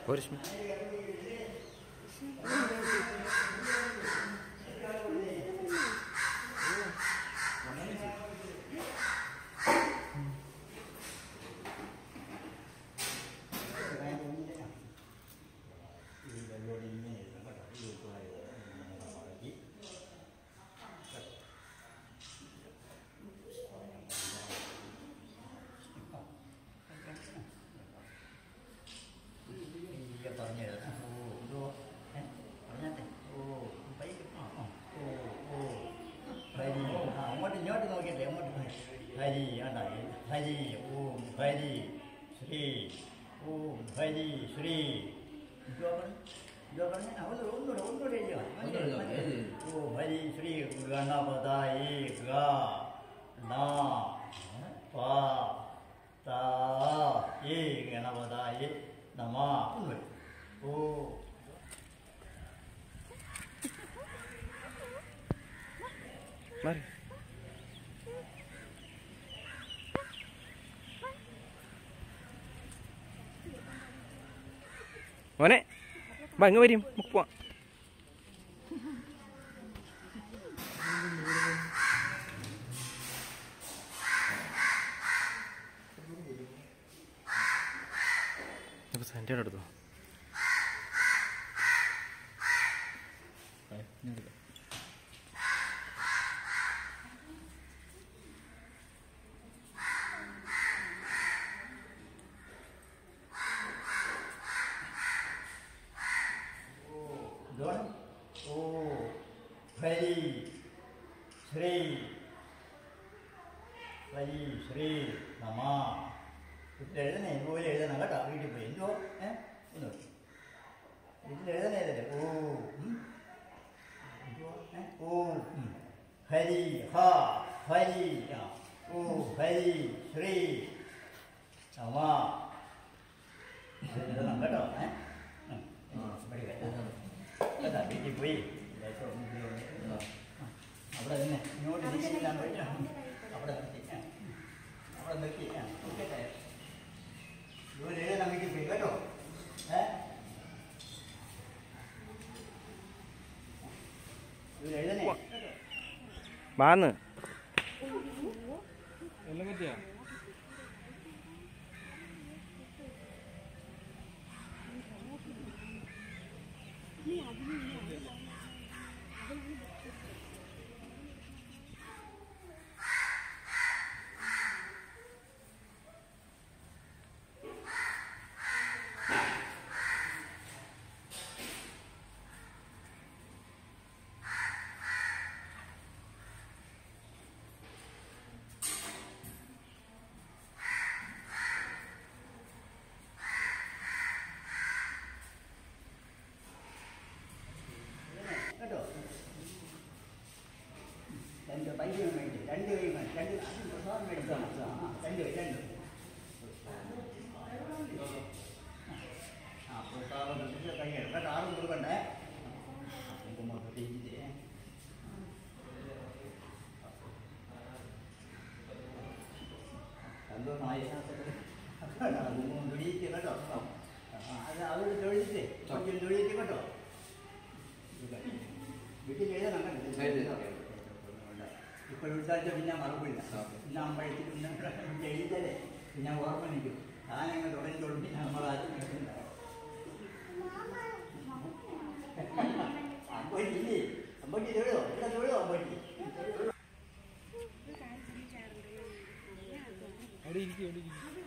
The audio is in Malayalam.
ഒരു സ്മി- പറഞ്ഞു തരാം ഓ ഇതോ ഏ പറഞ്ഞാട്ടെ ഓ പൈ ആ ആ ഓ ഓ ഹരി ആ അങ്ങോട്ട് ഇങ്ങോട്ട് നോക്കിയിട്ടെ അങ്ങോട്ട് നോക്കി. ഹരി ആണ്ടാ ഹരി ഓം ഹരി ശ്രീ ഓം ഹരി ശ്രീ ഇതോ പറഞ്ഞു ഇതോ പറഞ്ഞു അവൾ ഒന്നുകൂടെ ഒന്നുകൂടെ എഴുതുക. ഒന്നുകൂടെ എഴുതുക. ഏത്? ഓം ഹരി ശ്രീ ഗണപതായി ഗ ന പ ത ഈ ഗണപതായി നമ ഒന്ന് വരും. ഓ മാറി മോനെ വാ ഇങ്ങ് വരും നമുക്ക് പോവാം സെൻറ്റർ എടുത്തോ ഗുണം ഓ ഹരി ശ്രീ ഹരി ശ്രീ നമ വീട്ടിൽ എഴുതണേ ഇതുപോലെ എഴുതണം കേട്ടോ വീട്ടിൽ പോയി എന്തോ ഏ ഒന്ന് വീട്ടിൽ എഴുതണേ ഇതല്ലേ ഓ ഉം. എന്തുവാ? ഏ? ഓ ഉം. ഹരി ഹ ഹരി ആ. ഓ ഹരി ശ്രീ നമ ഇത് എഴുതണം കേട്ടോ ഏ ഉം. ഇവിടെ വരാം. കേട്ടാ വീട്ടിൽ പോയി ലേശം ഒന്ന് ഇത് ഒന്ന് ആ, അവിടെ തന്നെ ഇങ്ങോട്ട് ഇരിക്കുന്നില്ല പോയിട്ട് അവിടെ നിർത്തി ആ. അവിടെ നിർത്തി ആ ഓക്കെ ഇതുപോലെ എഴുതാൻ വീട്ടിൽ പോയി കേട്ടോ ഏ ഇവര് എഴുതണേ കേട്ടോ വാന്ന് എല്ലാം പറ്റിയാ കേട്ടോ രണ്ട് പൈസ മേടിച്ചു രണ്ട് കൈ വേണം രണ്ട് അത് പ്രസാദം മേടിച്ചാൽ ആ രണ്ട് കൈ രണ്ട് ആ പ്രസാദം മേടിച്ച് കൈ കേട്ടോ ആരും കൊടുക്കണ്ടേ കുമ്പം പ്രത്യേകിച്ച് എന്തോ നായ തൊഴിയിച്ച് കേട്ടോ ആ, അത് അവരോട് തൊഴിച്ച് കുറച്ച് തൊഴിച്ച് കേട്ടോ വീട്ടിൽ എഴുതണം കേട്ടോ. എഴുതി. ഇപ്പോൾ വിളിച്ചാൽ പിന്നെ മറപ്പില്ല ആ. പിന്നെ അമ്പഴത്തിൽ പിന്നെ എഴുതലേ പിന്നെ ഓർമ്മ നിൽക്കും താനങ്ങ് തുടങ്ങിക്കോളും പിന്നെ നമ്മളാരും കേൾക്കണ്ട. അമ്പഴത്തില്ലേ അമ്പഴത്തി തൊഴിലോ ഇവിടെ തൊഴിലോ അമ്പഴത്തി അവിടെ ഇരിക്കും അവിടെ ഇരിക്കും